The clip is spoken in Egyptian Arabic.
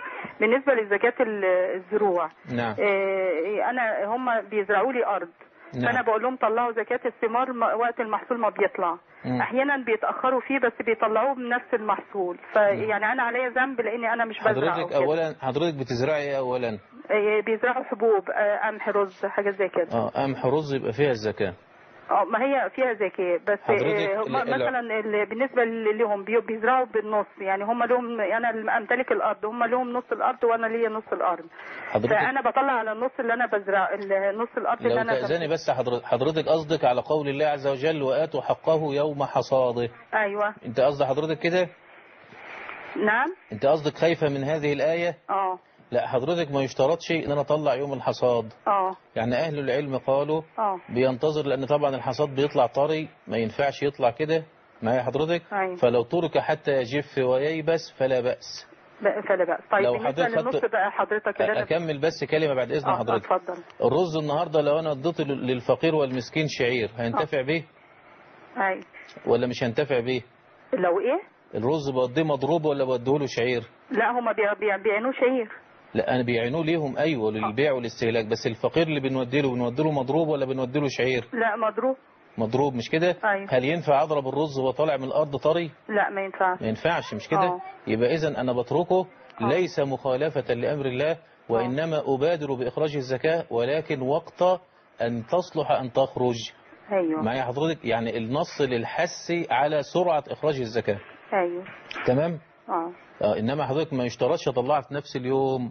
بالنسبه لزكاه ال- الزروع نعم آه، انا هم بيزرعوا لي ارض نعم. فانا بقول لهم طلعوا زكاه الثمار م- وقت المحصول ما بيطلع مم. احيانا بيتاخروا فيه بس بيطلعوه بنفس المحصول فيعني انا عليا ذنب لاني انا مش بزرع أو حضرتك كده. اولا حضرتك بتزرعي ايه اولا آه، بيزرعوا حبوب آه، قمح رز حاجه زي كده اه قمح رز يبقى فيها الزكاه اه ما هي فيها زكاة بس حضرتك آه، هم ال- ال- مثلا ال- بالنسبة ل- لهم بي- بيزرعوا بالنص يعني هم لهم انا اللي امتلك الارض هم لهم نص الارض وانا ليا نص الارض حضرتك فانا بطلع على النص اللي انا بزرع ال- نص الارض اللي لو انا تأذني بزرع. بس حضرتك حضرتك قصدك على قول الله عز وجل وآتوا حقه يوم حصاده ايوه انت قصد حضرتك كده نعم انت قصدك خايفة من هذه الآية اه لا حضرتك ما يشترطش ان انا اطلع يوم الحصاد اه يعني اهل العلم قالوا اه بينتظر لان طبعا الحصاد بيطلع طري ما ينفعش يطلع كده معايا حضرتك أيوة. فلو ترك حتى يجف وييبس فلا بأس بقى- فلا بقى طيب لو بالنسبة حضرتك للنص خدت- بقى حضرتك اللي انا اكمل بس كلمة بعد اذن اه حضرتك اتفضل الرز النهاردة لو انا اديته للفقير والمسكين شعير هينتفع بيه اي ولا مش هينتفع بيه لو ايه الرز بوديه مضروب ولا بوديه له شعير لا هم بيعينوه شعير لا انا بيعينوه ليهم ايوه للبيع والاستهلاك بس الفقير اللي بنودي له بنودي له مضروب ولا بنودي له شعير لا مضروب مضروب مش كده أيوة. هل ينفع اضرب الرز وهو طالع من الارض طري لا ما ينفعش ما ينفعش مش كده آه. يبقى اذا انا بتركه آه. ليس مخالفة لامر الله وانما ابادر باخراج الزكاة ولكن وقت ان تصلح ان تخرج ايوه معايا حضرتك يعني النص للحث على سرعة اخراج الزكاة ايوه تمام اه آه انما حضرتك ما يشترطش اطلعها في نفس اليوم